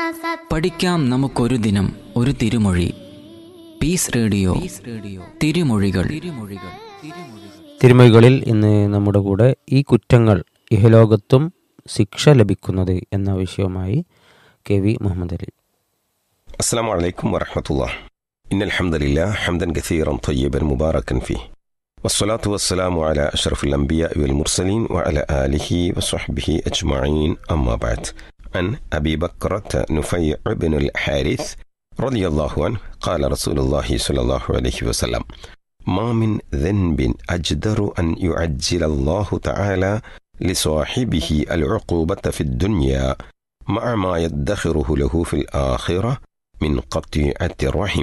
സത് പഠിക്കാം നമുക്കൊരു ദിനം ഒരു തിരുമൊഴി പീസ് റേഡിയോ റേഡിയോ തിരുമൊഴികൾ തിരുമൊഴികൾ തിരുമൊഴികൾ തിരുമൊഴികളിൽ ഇന്ന് നമ്മുടെ കൂടെ ഈ കുറ്റങ്ങൾ ഇഹലോകത്തും ശിക്ഷ ലഭിക്കുന്നത് എന്ന വിഷയവുമായി കെ വി മുഹമ്മദ് അലി السلام عليكم ورحمة الله إن الحمد لله حمدا كثيرا طيبا مباركا فيه والصلاة والسلام على أشرف الأنبياء والمرسلين وعلى آله وصحبه أجمعين أما بعد عن أبي بكرة نفيع بن الحارث رضي الله عنه قال رسول الله صلى الله عليه وسلم ما من ذنب أجدر أن يعجل الله تعالى لصاحبه العقوبة في الدنيا مع ما يدخره له في الآخرة من قطيعة الرحم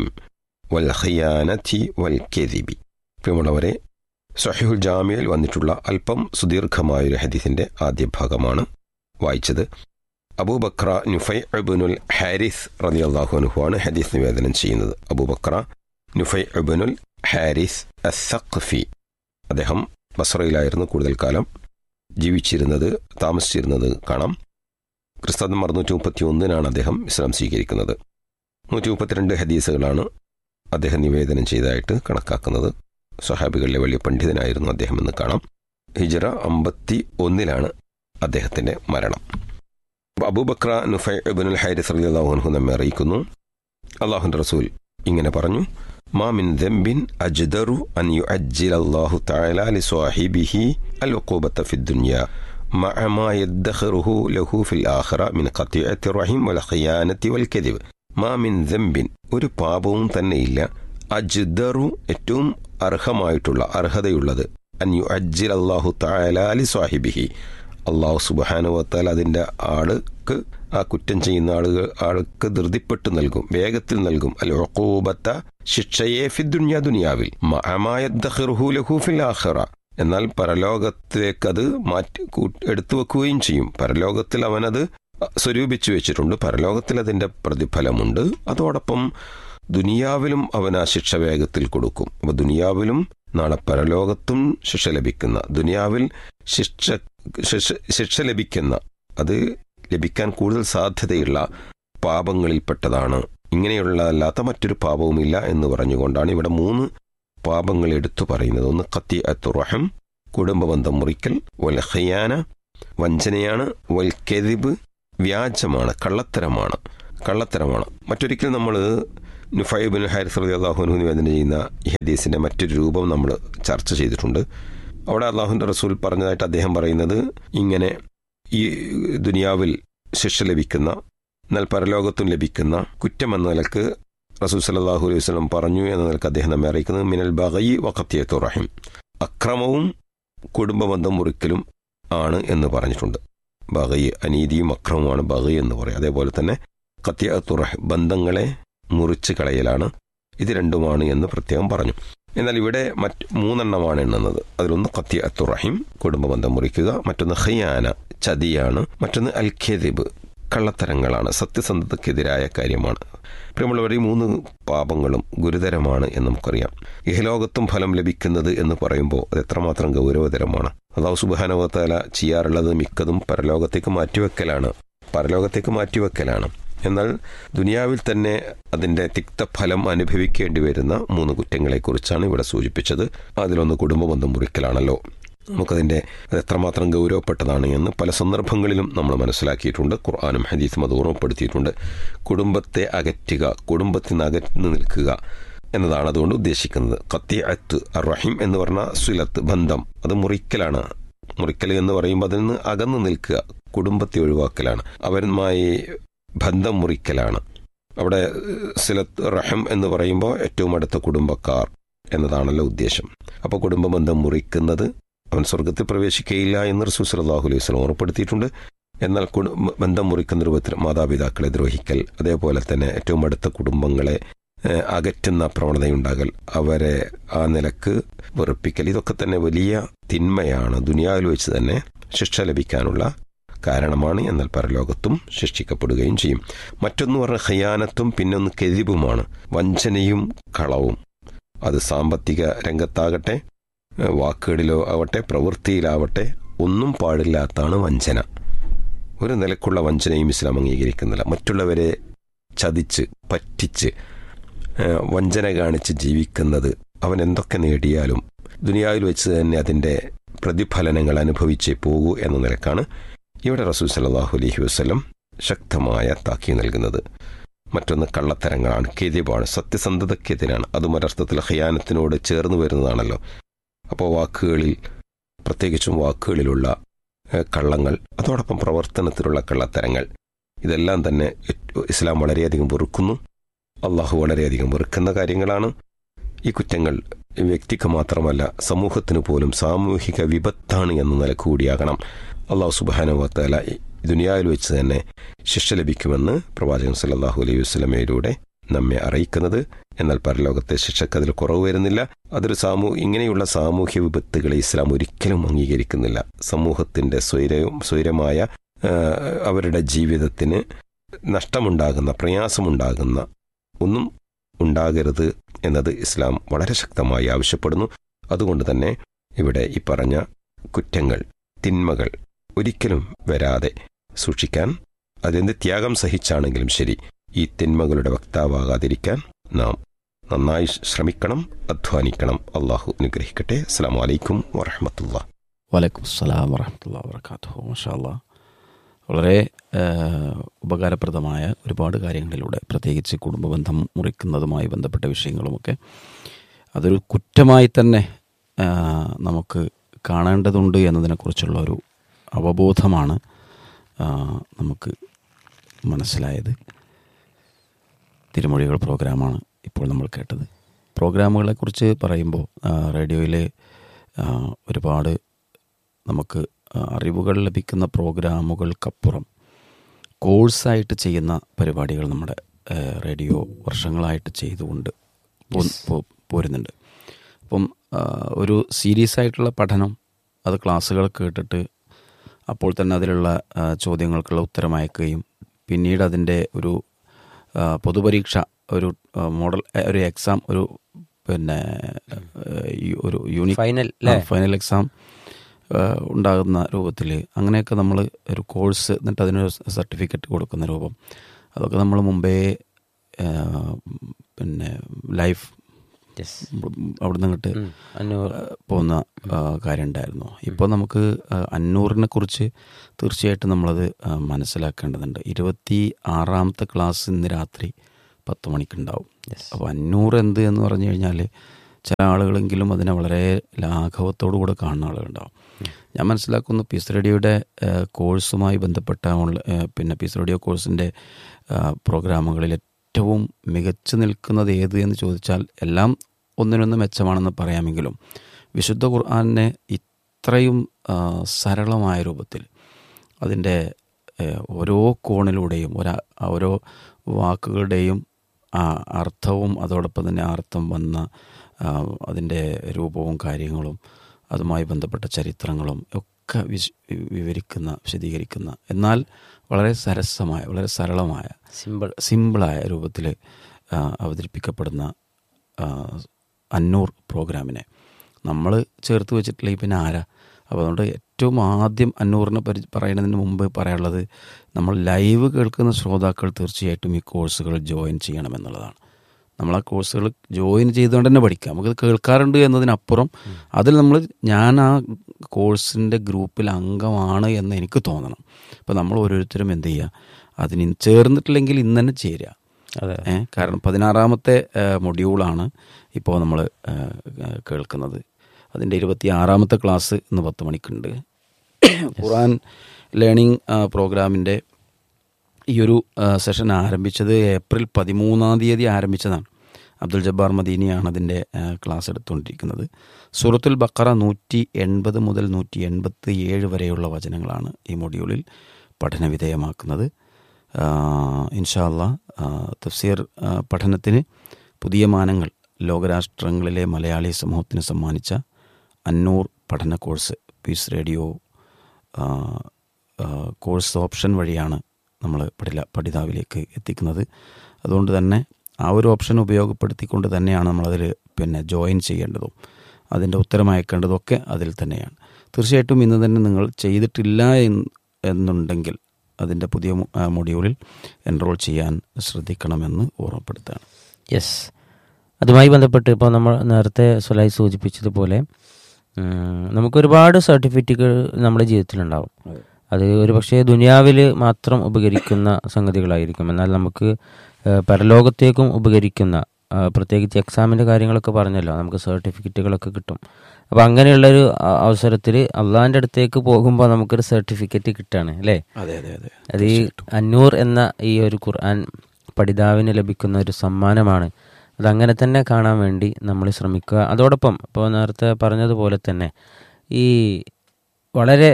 والخيانة والكذب പ്രിയമുള്ളവരെ സഹിഹുൽ ജാമിയയിൽ വന്നിട്ടുള്ള അല്പം സുദീർഘമായൊരു ഹദീസിന്റെ ആദ്യ ഭാഗമാണ് വായിച്ചത് അബൂബക്ര നുഫൈ അബുനുൽ ഹാരിസ് റതി അള്ളാഹുനുഹുവാണ് ഹദീസ് നിവേദനം ചെയ്യുന്നത് അബൂബക്ര നുഫൈ അബുനുൽ ഹാരിസ് അസഖഫി അദ്ദേഹം ബസ്രയിലായിരുന്നു കൂടുതൽ കാലം ജീവിച്ചിരുന്നത് താമസിച്ചിരുന്നത് കാണാം ക്രിസ്താദം അറുന്നൂറ്റി മുപ്പത്തി ഒന്നിനാണ് അദ്ദേഹം ഇസ്ലാം സ്വീകരിക്കുന്നത് നൂറ്റി മുപ്പത്തിരണ്ട് ഹദീസുകളാണ് അദ്ദേഹം നിവേദനം ചെയ്തതായിട്ട് കണക്കാക്കുന്നത് സ്വഹാബികളിലെ വലിയ പണ്ഡിതനായിരുന്നു അദ്ദേഹം എന്ന് കാണാം ഹിജറ അമ്പത്തി ഒന്നിലാണ് അദ്ദേഹത്തിന്റെ മരണം അബൂബക്ര നുഫൈ ഇബ്നുൽ ഹൈരിസ് റളിയല്ലാഹു നമ്മെ അറിയിക്കുന്നു അള്ളാഹുന്റെ റസൂൽ ഇങ്ങനെ പറഞ്ഞു മാമിൻ ദംബിൻ അജ്ദറു അൻ യുഅജ്ജില അല്ലാഹു തആല ലിസ്വാഹിബിഹി അൽ ഉഖൂബത ഫിദ് ദുനിയ مع ما يدخره له في الآخرة من قطيعة الرحم والخيانة والكذب ما من ذنب ഒരു പാപവും തന്നെയില്ല അജ്ദറു ഏറ്റവും അർഹമായിട്ടുള്ള അർഹതയുള്ളത് അൻ യു അജ്ജിൽ അള്ളാഹു താലാലി സ്വാഹിബിഹി അള്ളാഹു സുബാനുവത്താൽ അതിൻ്റെ ആൾക്ക് ആ കുറ്റം ചെയ്യുന്ന ആളുകൾ ആൾക്ക് ധൃതിപ്പെട്ട് നൽകും വേഗത്തിൽ നൽകും അൽ ഒക്കൂബത്ത ശിക്ഷയെ ഫി ദുനിയ ദുനിയാവിൽ ലഹൂഫിൽ ആഖിറ എന്നാൽ പരലോകത്തിലേക്ക് അത് മാറ്റി കൂ- എടുത്തു വെക്കുകയും ചെയ്യും പരലോകത്തിൽ അവനത് സ്വരൂപിച്ചു വെച്ചിട്ടുണ്ട് പരലോകത്തിൽ അതിന്റെ പ്രതിഫലമുണ്ട് അതോടൊപ്പം ദുനിയാവിലും അവൻ ആ ശിക്ഷ വേഗത്തിൽ കൊടുക്കും അപ്പൊ ദുനിയാവിലും നാളെ പരലോകത്തും ശിക്ഷ ലഭിക്കുന്ന ദുനിയാവിൽ ശിക്ഷ ശിക്ഷ ശിക്ഷ ലഭിക്കുന്ന അത് ലഭിക്കാൻ കൂടുതൽ സാധ്യതയുള്ള പാപങ്ങളിൽപ്പെട്ടതാണ് ഇങ്ങനെയുള്ള അല്ലാത്ത മറ്റൊരു പാപവുമില്ല എന്ന് പറഞ്ഞുകൊണ്ടാണ് ഇവിടെ മൂന്ന് പാപങ്ങൾ എടുത്തു പറയുന്നത് ഒന്ന് കത്തി അത്തുറഹം കുടുംബബന്ധം മുറിക്കൽ വൽ ഖിയാന വഞ്ചനയാണ് വൽ കെതിബ് വ്യാജമാണ് കള്ളത്തരമാണ് കള്ളത്തരമാണ് മറ്റൊരിക്കൽ നമ്മൾ നുഫൈബിൻ ഹാരിസ് റതി അള്ളാഹുനു നിവേദനം ചെയ്യുന്ന ഈ ഹദീസിന്റെ മറ്റൊരു രൂപം നമ്മൾ ചർച്ച ചെയ്തിട്ടുണ്ട് അവിടെ അള്ളാഹുന്റെ റസൂൽ പറഞ്ഞതായിട്ട് അദ്ദേഹം പറയുന്നത് ഇങ്ങനെ ഈ ദുനിയാവിൽ ശിക്ഷ ലഭിക്കുന്ന എന്നാൽ പരലോകത്തും ലഭിക്കുന്ന കുറ്റം എന്ന നിലക്ക് റസൂൽ സല്ലാഹു അലൈഹി വസ്ലം പറഞ്ഞു എന്ന നിലക്ക് അദ്ദേഹം നമ്മെ അറിയിക്കുന്നത് മിനൽ ബഗയി വഖത്തിയത്തു റഹിം അക്രമവും കുടുംബബന്ധം മുറിക്കലും ആണ് എന്ന് പറഞ്ഞിട്ടുണ്ട് ബഗൈ അനീതിയും അക്രമവുമാണ് ബഗൈ എന്ന് പറയും അതേപോലെ തന്നെ കത്തിയത്തുറഹ് ബന്ധങ്ങളെ മുറിച്ച് കളയലാണ് ഇത് രണ്ടുമാണ് എന്ന് പ്രത്യേകം പറഞ്ഞു എന്നാൽ ഇവിടെ മറ്റ് മൂന്നെണ്ണമാണ് എണ്ണുന്നത് അതിലൊന്ന് കത്തി അത്തുറഹിം കുടുംബബന്ധം മുറിക്കുക മറ്റൊന്ന് ഖിയാന ചതിയാണ് മറ്റൊന്ന് അൽ ഖെദിബ് കള്ളത്തരങ്ങളാണ് സത്യസന്ധതയ്ക്കെതിരായ കാര്യമാണ് പ്രിയമുള്ളവർ ഈ മൂന്ന് പാപങ്ങളും ഗുരുതരമാണ് എന്ന് നമുക്കറിയാം ഇഹലോകത്തും ഫലം ലഭിക്കുന്നത് എന്ന് പറയുമ്പോൾ അത് എത്രമാത്രം ഗൗരവതരമാണ് അള്ളാഹു സുബാനവത്താല ചെയ്യാറുള്ളത് മിക്കതും പരലോകത്തേക്ക് മാറ്റിവെക്കലാണ് പരലോകത്തേക്ക് മാറ്റിവെക്കലാണ് എന്നാൽ ദുനിയാവിൽ തന്നെ അതിന്റെ തിക്തഫലം അനുഭവിക്കേണ്ടി വരുന്ന മൂന്ന് കുറ്റങ്ങളെക്കുറിച്ചാണ് ഇവിടെ സൂചിപ്പിച്ചത് അതിലൊന്ന് കുടുംബബന്ധം മുറിക്കലാണല്ലോ നമുക്കതിന്റെ അത് എത്രമാത്രം ഗൗരവപ്പെട്ടതാണ് എന്ന് പല സന്ദർഭങ്ങളിലും നമ്മൾ മനസ്സിലാക്കിയിട്ടുണ്ട് ഖുർആാനും ഹദീസും അത് ഓർമ്മപ്പെടുത്തിയിട്ടുണ്ട് കുടുംബത്തെ അകറ്റുക കുടുംബത്തിൽ നിന്ന് അകന്നു നിൽക്കുക എന്നതാണ് അതുകൊണ്ട് ഉദ്ദേശിക്കുന്നത് കത്തി അത്ത് റഹിം എന്ന് പറഞ്ഞ സുലത്ത് ബന്ധം അത് മുറിക്കലാണ് മുറിക്കൽ എന്ന് പറയുമ്പോൾ അതിൽ നിന്ന് അകന്നു നിൽക്കുക കുടുംബത്തെ ഒഴിവാക്കലാണ് അവരുമായി ബന്ധം മുറിക്കലാണ് അവിടെ സിലത്ത് റഹം എന്ന് പറയുമ്പോൾ ഏറ്റവും അടുത്ത കുടുംബക്കാർ എന്നതാണല്ലോ ഉദ്ദേശം അപ്പോൾ കുടുംബബന്ധം മുറിക്കുന്നത് അവൻ സ്വർഗത്തിൽ പ്രവേശിക്കുകയില്ല എന്ന് റസൂൽ സലാഹു അലൈഹി വസ്ലം ഓർപ്പെടുത്തിയിട്ടുണ്ട് എന്നാൽ കുടുംബ ബന്ധം മുറിക്കുന്ന രൂപത്തിൽ മാതാപിതാക്കളെ ദ്രോഹിക്കൽ അതേപോലെ തന്നെ ഏറ്റവും അടുത്ത കുടുംബങ്ങളെ ഏഹ്, അകറ്റുന്ന പ്രവണതയുണ്ടാകൽ അവരെ ആ നിലക്ക് വെറുപ്പിക്കൽ ഇതൊക്കെ തന്നെ വലിയ തിന്മയാണ് ദുനിയാവിൽ വെച്ച് തന്നെ ശിക്ഷ ലഭിക്കാനുള്ള കാരണമാണ് എന്നാൽ പരലോകത്തും ശിക്ഷിക്കപ്പെടുകയും ചെയ്യും മറ്റൊന്ന് പറഞ്ഞ ഖയാനത്തും പിന്നൊന്ന് കെതിബുമാണ് വഞ്ചനയും കളവും അത് സാമ്പത്തിക രംഗത്താകട്ടെ ഏഹ് വാക്കുകളിലോ ആവട്ടെ പ്രവൃത്തിയിലാവട്ടെ ഒന്നും പാടില്ലാത്താണ് വഞ്ചന ഒരു നിലക്കുള്ള വഞ്ചനയും ഇസ്ലാം അംഗീകരിക്കുന്നില്ല മറ്റുള്ളവരെ ചതിച്ച് പറ്റിച്ച് ഏഹ്, വഞ്ചന കാണിച്ച് ജീവിക്കുന്നത് അവൻ എന്തൊക്കെ നേടിയാലും ദുനിയാവിൽ വെച്ച് തന്നെ അതിൻ്റെ പ്രതിഫലനങ്ങൾ അനുഭവിച്ചേ പോകൂ എന്ന നിലക്കാണ് ഇവിടെ റസൂൽ സല്ലാഹു അലഹി വസ്ലം ശക്തമായ താക്കി നൽകുന്നത് മറ്റൊന്ന് കള്ളത്തരങ്ങളാണ് കെതിബാണ് സത്യസന്ധതക്കെതിരാണ് അതും ഒരർത്ഥത്തിൽ ഹയാനത്തിനോട് ചേർന്ന് വരുന്നതാണല്ലോ അപ്പോൾ വാക്കുകളിൽ പ്രത്യേകിച്ചും വാക്കുകളിലുള്ള ഏഹ്, കള്ളങ്ങൾ അതോടൊപ്പം പ്രവർത്തനത്തിലുള്ള കള്ളത്തരങ്ങൾ ഇതെല്ലാം തന്നെ ഏറ്റവും ഇസ്ലാം വളരെയധികം വെറുക്കുന്നു അള്ളാഹു വളരെയധികം വെറുക്കുന്ന കാര്യങ്ങളാണ് ഈ കുറ്റങ്ങൾ വ്യക്തിക്ക് മാത്രമല്ല സമൂഹത്തിന് പോലും സാമൂഹിക വിപത്താണ് എന്ന നില കൂടിയാകണം അള്ളാഹു സുബാനുവത്തല ദുനിയാവിൽ വെച്ച് തന്നെ ശിക്ഷ ലഭിക്കുമെന്ന് പ്രവാചകൻ സല്ലല്ലാഹു അലൈഹി വസ്ലമയിലൂടെ നമ്മെ അറിയിക്കുന്നത് എന്നാൽ പരലോകത്തെ ശിക്ഷക്ക് അതിൽ കുറവ് വരുന്നില്ല അതൊരു സാമൂ ഇങ്ങനെയുള്ള സാമൂഹ്യ വിപത്തുകളെ ഇസ്ലാം ഒരിക്കലും അംഗീകരിക്കുന്നില്ല സമൂഹത്തിന്റെ സ്വൈരവും സ്വൈരമായ ആ, അവരുടെ ജീവിതത്തിന് നഷ്ടമുണ്ടാകുന്ന പ്രയാസമുണ്ടാകുന്ന ഒന്നും ഉണ്ടാകരുത് എന്നത് ഇസ്ലാം വളരെ ശക്തമായി ആവശ്യപ്പെടുന്നു അതുകൊണ്ട് തന്നെ ഇവിടെ ഈ പറഞ്ഞ കുറ്റങ്ങൾ തിന്മകൾ ഒരിക്കലും വരാതെ സൂക്ഷിക്കാൻ അതെന്ത് ത്യാഗം സഹിച്ചാണെങ്കിലും ശരി ഈ തിന്മകളുടെ വക്താവാകാതിരിക്കാൻ നാം നന്നായി ശ്രമിക്കണം അധ്വാനിക്കണം അള്ളാഹു അനുഗ്രഹിക്കട്ടെ അസ്സാം വലൈക്കും വറഹമത്തുള്ള വലൈക്കും സ്സലാം വറഹമത്തുള്ള വർക്കാത്തു മാഷാല്ല വളരെ ആ, ഉപകാരപ്രദമായ ഒരുപാട് കാര്യങ്ങളിലൂടെ പ്രത്യേകിച്ച് കുടുംബബന്ധം മുറിക്കുന്നതുമായി ബന്ധപ്പെട്ട വിഷയങ്ങളുമൊക്കെ അതൊരു കുറ്റമായി തന്നെ ആ, നമുക്ക് കാണേണ്ടതുണ്ട് എന്നതിനെക്കുറിച്ചുള്ള ഒരു അവബോധമാണ് ആ, നമുക്ക് മനസ്സിലായത് തിരുമൊഴികൾ പ്രോഗ്രാമാണ് ഇപ്പോൾ നമ്മൾ കേട്ടത് പ്രോഗ്രാമുകളെക്കുറിച്ച് പറയുമ്പോൾ ആ, റേഡിയോയിലെ ആ, ഒരുപാട് നമുക്ക് ആ, അറിവുകൾ ലഭിക്കുന്ന പ്രോഗ്രാമുകൾക്കപ്പുറം കോഴ്സായിട്ട് ചെയ്യുന്ന പരിപാടികൾ നമ്മുടെ ആ, റേഡിയോ വർഷങ്ങളായിട്ട് ചെയ്തുകൊണ്ട് പോ- പോ- പോരുന്നുണ്ട് അപ്പം ആ, ഒരു സീരിയസ് ആയിട്ടുള്ള പഠനം അത് ക്ലാസ്സുകൾ കേട്ടിട്ട് അപ്പോൾ തന്നെ അതിലുള്ള ആ, ചോദ്യങ്ങൾക്കുള്ള ഉത്തരം അയക്കുകയും പിന്നീട് അതിൻ്റെ ഒരു ആ, പൊതുപരീക്ഷ ഒരു ആ, മോഡൽ ആ, ഒരു എക്സാം ഒരു പിന്നെ ആ, ഈ- ഒരു യൂണിറ്റ് ഫൈനൽ അല്ലേ ഫൈനൽ എക്സാം ഉണ്ടാകുന്ന രൂപത്തിൽ അങ്ങനെയൊക്കെ നമ്മൾ ഒരു കോഴ്സ് എന്നിട്ട് അതിനൊരു സർട്ടിഫിക്കറ്റ് കൊടുക്കുന്ന രൂപം അതൊക്കെ നമ്മൾ മുമ്പേ ആ, പിന്നെ ലൈഫ് യെസ് അവിടെ നിന്നിട്ട് അഞ്ഞൂറ് പോകുന്ന ആ, കാര്യം ഉണ്ടായിരുന്നു ഇപ്പോൾ നമുക്ക് ആ, അന്നൂറിനെ കുറിച്ച് തീർച്ചയായിട്ടും നമ്മളത് ആ, മനസ്സിലാക്കേണ്ടതുണ്ട് ഇരുപത്തി ആറാമത്തെ ക്ലാസ് ഇന്ന് രാത്രി പത്ത് മണിക്കുണ്ടാവും അപ്പോൾ അന്നൂറ് എന്ത് എന്ന് പറഞ്ഞു കഴിഞ്ഞാൽ ചില ആളുകളെങ്കിലും അതിനെ വളരെ ലാഘവത്തോടു കൂടെ കാണുന്ന ആളുകളുണ്ടാവും ഞാൻ മനസ്സിലാക്കുന്നു പീസ് റേഡിയോയുടെ ആ, കോഴ്സുമായി ബന്ധപ്പെട്ട ഓൺല- ആ, പിന്നെ പീസ് റേഡിയോ കോഴ്സിൻ്റെ ആ, പ്രോഗ്രാമുകളിൽ ഏറ്റവും മികച്ചു നിൽക്കുന്നത് ഏത് എന്ന് ചോദിച്ചാൽ എല്ലാം ഒന്നിനൊന്ന് മെച്ചമാണെന്ന് പറയാമെങ്കിലും വിശുദ്ധ ഖുർആാനിനെ ഇത്രയും ആ, സരളമായ രൂപത്തിൽ അതിൻ്റെ ഏഹ്, ഓരോ കോണിലൂടെയും ഒരാ ഓരോ വാക്കുകളുടെയും ആ അർത്ഥവും അതോടൊപ്പം തന്നെ ആ അർത്ഥം വന്ന ആ, അതിൻ്റെ രൂപവും കാര്യങ്ങളും അതുമായി ബന്ധപ്പെട്ട ചരിത്രങ്ങളും ഒക്കെ വിശ് വിവരിക്കുന്ന വിശദീകരിക്കുന്ന എന്നാൽ വളരെ സരസമായ വളരെ സരളമായ സിമ്പിൾ സിമ്പിളായ രൂപത്തിൽ അവതരിപ്പിക്കപ്പെടുന്ന ആ, അന്നൂർ പ്രോഗ്രാമിനെ നമ്മൾ ചേർത്ത് വെച്ചിട്ടില്ലെങ്കിൽ പിന്നെ ആരാ അപ്പോൾ അതുകൊണ്ട് ഏറ്റവും ആദ്യം അന്നൂറിനെ പരി പറയുന്നതിന് മുമ്പ് പറയാനുള്ളത് നമ്മൾ ലൈവ് കേൾക്കുന്ന ശ്രോതാക്കൾ തീർച്ചയായിട്ടും ഈ കോഴ്സുകൾ ജോയിൻ ചെയ്യണമെന്നുള്ളതാണ് നമ്മൾ ആ കോഴ്സുകൾ ജോയിൻ ചെയ്തുകൊണ്ട് തന്നെ പഠിക്കാം നമുക്കത് കേൾക്കാറുണ്ട് എന്നതിനപ്പുറം അതിൽ നമ്മൾ ഞാൻ ആ കോഴ്സിൻ്റെ ഗ്രൂപ്പിൽ അംഗമാണ് എന്ന് എനിക്ക് തോന്നണം അപ്പോൾ നമ്മൾ ഓരോരുത്തരും എന്ത് ചെയ്യുക അതിന് ചേർന്നിട്ടില്ലെങ്കിൽ ഇന്ന് തന്നെ ചേരുക അതെ ഏ, കാരണം പതിനാറാമത്തെ ഏ, മൊഡ്യൂളാണ് ഇപ്പോൾ നമ്മൾ ഏ, കേൾക്കുന്നത് അതിൻ്റെ ഇരുപത്തി ആറാമത്തെ ക്ലാസ് ഇന്ന് പത്ത് മണിക്കുണ്ട് ഖുറാൻ ലേണിംഗ് പ്രോഗ്രാമിൻ്റെ ഈ ഒരു ആ, സെഷൻ ആരംഭിച്ചത് ഏപ്രിൽ പതിമൂന്നാം തീയതി ആരംഭിച്ചതാണ് അബ്ദുൽ ജബ്ബാർ മദീനിയാണ് അതിൻ്റെ ആ, ക്ലാസ് എടുത്തുകൊണ്ടിരിക്കുന്നത് സൂറത്തുൽ ബക്കറ നൂറ്റി എൺപത് മുതൽ നൂറ്റി എൺപത്തി ഏഴ് വരെയുള്ള വചനങ്ങളാണ് ഈ മൊഡ്യൂളിൽ പഠനവിധേയമാക്കുന്നത് ഇൻഷാല്ല തഫ്സീർ ആ, പഠനത്തിന് പുതിയ മാനങ്ങൾ ലോകരാഷ്ട്രങ്ങളിലെ മലയാളി സമൂഹത്തിന് സമ്മാനിച്ച അന്നൂർ പഠന കോഴ്സ് പീസ് റേഡിയോ ആ, ആ, കോഴ്സ് ഓപ്ഷൻ വഴിയാണ് നമ്മൾ പഠില പഠിതാവിലേക്ക് എത്തിക്കുന്നത് അതുകൊണ്ട് തന്നെ ആ ഒരു ഓപ്ഷൻ ഉപയോഗപ്പെടുത്തിക്കൊണ്ട് തന്നെയാണ് നമ്മളതിൽ പിന്നെ ജോയിൻ ചെയ്യേണ്ടതും അതിൻ്റെ ഉത്തരം അയക്കേണ്ടതൊക്കെ അതിൽ തന്നെയാണ് തീർച്ചയായിട്ടും ഇന്ന് തന്നെ നിങ്ങൾ ചെയ്തിട്ടില്ല എന്ന് എന്നുണ്ടെങ്കിൽ അതിൻ്റെ പുതിയ മൊ- ആ, മൊഡ്യൂളിൽ എൻറോൾ ചെയ്യാൻ ശ്രദ്ധിക്കണമെന്ന് ഓർമ്മപ്പെടുത്തുകയാണ് യെസ് അതുമായി ബന്ധപ്പെട്ട് ഇപ്പോൾ നമ്മൾ നേരത്തെ സുലായി സൂചിപ്പിച്ചതുപോലെ ഉം, നമുക്കൊരുപാട് സർട്ടിഫിക്കറ്റുകൾ നമ്മുടെ ജീവിതത്തിലുണ്ടാവും അത് ഒരു പക്ഷേ ദുനിയാവിൽ മാത്രം ഉപകരിക്കുന്ന സംഗതികളായിരിക്കും എന്നാൽ നമുക്ക് ഏഹ്, പരലോകത്തേക്കും ഉപകരിക്കുന്ന ആ, പ്രത്യേകിച്ച് എക്സാമിൻ്റെ കാര്യങ്ങളൊക്കെ പറഞ്ഞല്ലോ നമുക്ക് സർട്ടിഫിക്കറ്റുകളൊക്കെ കിട്ടും അപ്പോൾ അങ്ങനെയുള്ളൊരു അ- അവസരത്തിൽ അള്ളാഹിൻ്റെ അടുത്തേക്ക് പോകുമ്പോൾ നമുക്കൊരു സർട്ടിഫിക്കറ്റ് കിട്ടുകയാണ് അല്ലേ അതെ അതെ അതെ അത് ഈ അന്നൂർ എന്ന ഈ ഒരു ഖുർആൻ പഠിതാവിന് ലഭിക്കുന്ന ഒരു സമ്മാനമാണ് അതങ്ങനെ തന്നെ കാണാൻ വേണ്ടി നമ്മൾ ശ്രമിക്കുക അതോടൊപ്പം ഇപ്പോൾ നേരത്തെ പറഞ്ഞതുപോലെ തന്നെ ഈ വളരെ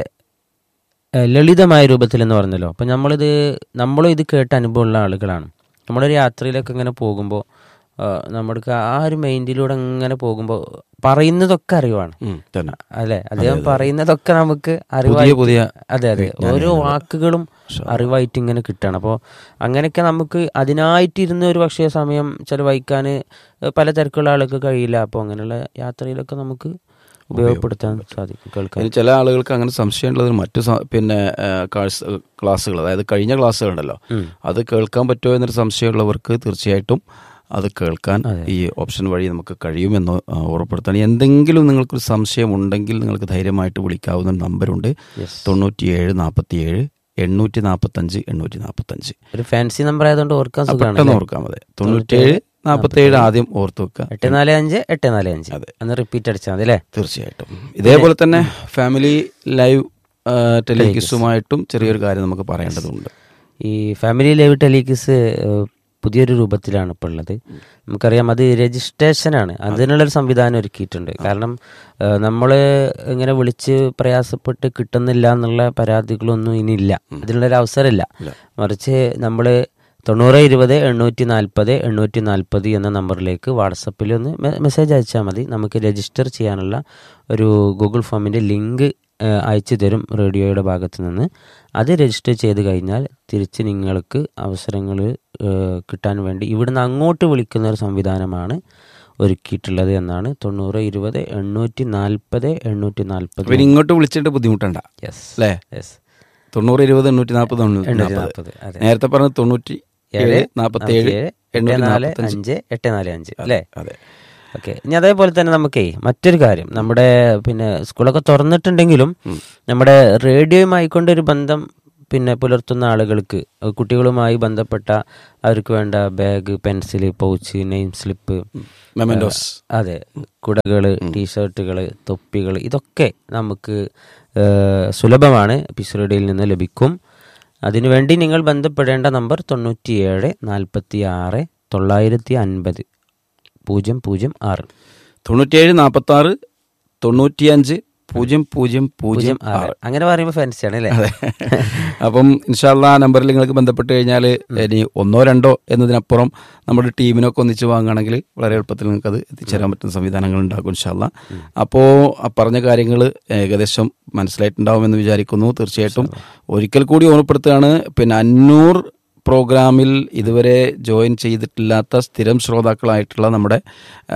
ഏഹ്, ലളിതമായ രൂപത്തിൽ എന്ന് പറഞ്ഞല്ലോ അപ്പം നമ്മളിത് നമ്മളും ഇത് കേട്ട് അനുഭവമുള്ള ആളുകളാണ് നമ്മളൊരു യാത്രയിലൊക്കെ ഇങ്ങനെ പോകുമ്പോൾ നമ്മൾക്ക് ആ ഒരു മൈൻഡിലൂടെ ഇങ്ങനെ പോകുമ്പോൾ പറയുന്നതൊക്കെ അറിവാണ് ഉം, തന്നെ അല്ലെ അദ്ദേഹം പറയുന്നതൊക്കെ നമുക്ക് പുതിയ അറിവായി പുതിയ അതെ അതെ ഓരോ വാക്കുകളും അറിവായിട്ട് ഇങ്ങനെ കിട്ടുകയാണ് അപ്പോൾ അങ്ങനെയൊക്കെ നമുക്ക് അതിനായിട്ട് ഇരുന്ന് ഒരു പക്ഷേ സമയം ചെലവഴിക്കാൻ പല തിരക്കുള്ള ആൾക്ക് കഴിയില്ല അപ്പോൾ അങ്ങനെയുള്ള യാത്രയിലൊക്കെ നമുക്ക് ഉപയോഗപ്പെടുത്താൻ സാധിക്കും കേൾക്കാൻ ഇനി ചില ആളുകൾക്ക് അങ്ങനെ സംശയമുള്ളത് മറ്റു സ- പിന്നെ ആ, കാഴ്സ്- ക്ലാസ്സുകൾ അതായത് കഴിഞ്ഞ ക്ലാസ്സുകളുണ്ടല്ലോ ഉം. അത് കേൾക്കാൻ പറ്റുമോ എന്നൊരു സംശയമുള്ളവർക്ക് തീർച്ചയായിട്ടും അത് കേൾക്കാൻ ഈ ഓപ്ഷൻ വഴി നമുക്ക് കഴിയുമെന്ന് ആ, ഉറപ്പെടുത്താൻ എന്തെങ്കിലും നിങ്ങൾക്കൊരു സംശയം ഉണ്ടെങ്കിൽ നിങ്ങൾക്ക് ധൈര്യമായിട്ട് വിളിക്കാവുന്ന നമ്പറുണ്ട് തൊണ്ണൂറ്റിയേഴ് നാൽപ്പത്തിയേഴ് എണ്ണൂറ്റി നാൽപ്പത്തഞ്ച് എണ്ണൂറ്റി നാൽപ്പത്തഞ്ച് ഒരു ഫാൻസി നമ്പർ ആയതുകൊണ്ട് ഓർക്കാൻ സുഖമാണ് പെട്ടെന്ന് ഓർക്കാൻ മതി തൊണ്ണൂറ്റിയേഴ് നാൽപ്പത്തേഴ് ആദ്യം ഓർത്ത് വെക്കുക എട്ട് നാല് അഞ്ച് എട്ട് നാല് അഞ്ച് അതെ. ഒന്ന് റിപ്പീറ്റ് അടിച്ചാൽ മതി അല്ലേ തീർച്ചയായിട്ടും ഇതേപോലെ തന്നെ ഫാമിലി ലൈവ് ടെലികിസുമായിട്ടും ചെറിയൊരു കാര്യം നമുക്ക് പറയേണ്ടതുണ്ട് ഈ ഫാമിലി ലൈവ് ടെലികിസ് ഏഹ്, പുതിയൊരു രൂപത്തിലാണ് ഇപ്പോൾ ഉള്ളത് നമുക്കറിയാം അത് രജിസ്ട്രേഷനാണ് അതിനുള്ളൊരു സംവിധാനം ഒരുക്കിയിട്ടുണ്ട് കാരണം നമ്മൾ ഇങ്ങനെ വിളിച്ച് പ്രയാസപ്പെട്ട് കിട്ടുന്നില്ല എന്നുള്ള പരാതികളൊന്നും ഇനിയില്ല അതിനുള്ളൊരു അവസരമില്ല മറിച്ച് നമ്മൾ തൊണ്ണൂറ് ഇരുപത് എണ്ണൂറ്റി നാൽപ്പത് എണ്ണൂറ്റി നാൽപ്പത് എന്ന നമ്പറിലേക്ക് വാട്സപ്പിൽ ഒന്ന് മെ- മെസ്സേജ് അയച്ചാൽ മതി നമുക്ക് രജിസ്റ്റർ ചെയ്യാനുള്ള ഒരു ഗൂഗിൾ ഫോമിൻ്റെ ലിങ്ക് ഏഹ്, അയച്ചു തരും റേഡിയോയുടെ ഭാഗത്ത് നിന്ന് അത് രജിസ്റ്റർ ചെയ്ത് കഴിഞ്ഞാൽ തിരിച്ച് നിങ്ങൾക്ക് അവസരങ്ങൾ കിട്ടാൻ വേണ്ടി ഇവിടുന്ന് അങ്ങോട്ട് വിളിക്കുന്ന ഒരു സംവിധാനമാണ് ഒരുക്കിയിട്ടുള്ളത് എന്നാണ് തൊണ്ണൂറ് ഇരുപത് എണ്ണൂറ്റി നാൽപ്പത് എണ്ണൂറ്റി നാൽപ്പത് പിന്നെ ഇങ്ങോട്ട് വിളിച്ചിട്ട് ബുദ്ധിമുട്ടണ്ട യെസ് അല്ലേ യെസ് തൊണ്ണൂറ് ഇരുപത് എണ്ണൂറ്റി നാൽപ്പത് എണ്ണൂറ്റി നാൽപ്പത് നാൽപ്പത് അതെ നേരത്തെ പറഞ്ഞ തൊണ്ണൂറ്റി ഏഴ് നാൽപ്പത്തി ഏഴ് എട്ട് എണ്ണൂറ്റി നാല് നാൽപ്പത്തഞ്ച് അഞ്ച് എട്ട് നാല് അഞ്ച് അല്ലേ അതെ ഓക്കെ ഇനി അതേപോലെ തന്നെ നമുക്കേ മറ്റൊരു കാര്യം നമ്മുടെ പിന്നെ സ്കൂളൊക്കെ തുറന്നിട്ടുണ്ടെങ്കിലും നമ്മുടെ റേഡിയോയുമായി ഒരു ബന്ധം പിന്നെ പുലർത്തുന്ന ആളുകൾക്ക് അഹ് കുട്ടികളുമായി ബന്ധപ്പെട്ട അവർക്ക് വേണ്ട bag pencil pouch name slip mementos അതെ കുടകൾ ടീഷർട്ടുകൾ തൊപ്പികൾ ഇതൊക്കെ നമുക്ക് ഏഹ്, സുലഭമാണ് പിസുറഡിയിൽ നിന്ന് ലഭിക്കും അതിനുവേണ്ടി നിങ്ങൾ ബന്ധപ്പെടേണ്ട നമ്പർ തൊണ്ണൂറ്റിയേഴ് നാൽപ്പത്തി ആറ് തൊള്ളായിരത്തി അൻപത് പൂജ്യം പൂജ്യം ആറ് തൊണ്ണൂറ്റിയേഴ് നാൽപ്പത്തി ആറ് തൊണ്ണൂറ്റിയഞ്ച് പൂജ്യം പൂജ്യം പൂജ്യം പൂജ്യം ആറ് അങ്ങനെ പറയുമ്പോൾ ഫാൻസിയാണ് അല്ലേ അതെ അപ്പം ഇൻഷാല്ല ആ നമ്പറിൽ നിങ്ങൾക്ക് ബന്ധപ്പെട്ട് കഴിഞ്ഞാൽ ഇനി ഒന്നോ രണ്ടോ എന്നതിനപ്പുറം നമ്മുടെ ടീമിനൊക്കെ ഒന്നിച്ച് വാങ്ങുകയാണെങ്കിൽ വളരെ എളുപ്പത്തിൽ നിങ്ങൾക്ക് അത് എത്തിച്ചേരാൻ പറ്റുന്ന സംവിധാനങ്ങൾ ഉണ്ടാകും ഇൻഷാല്ല അപ്പോൾ ആ പറഞ്ഞ കാര്യങ്ങൾ ഏകദേശം മനസ്സിലായിട്ടുണ്ടാവുമെന്ന് വിചാരിക്കുന്നു തീർച്ചയായിട്ടും ഒരിക്കൽ കൂടി ഓർമ്മപ്പെടുത്തുകയാണ് പിന്നെ അന്നൂർ പ്രോഗ്രാമിൽ ഇതുവരെ ജോയിൻ ചെയ്തിട്ടില്ലാത്ത സ്ഥിരം ശ്രോതാക്കളായിട്ടുള്ള നമ്മുടെ ആ,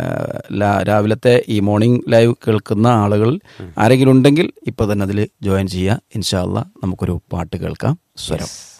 ലാ- രാവിലത്തെ ഈ മോർണിംഗ് ലൈവ് കേൾക്കുന്ന ആളുകൾ ആരെങ്കിലും ഉണ്ടെങ്കിൽ ഇപ്പോൾ തന്നെ അതിൽ ജോയിൻ ചെയ്യുക ഇൻഷാല്ല നമുക്കൊരു പാട്ട് കേൾക്കാം സ്വരം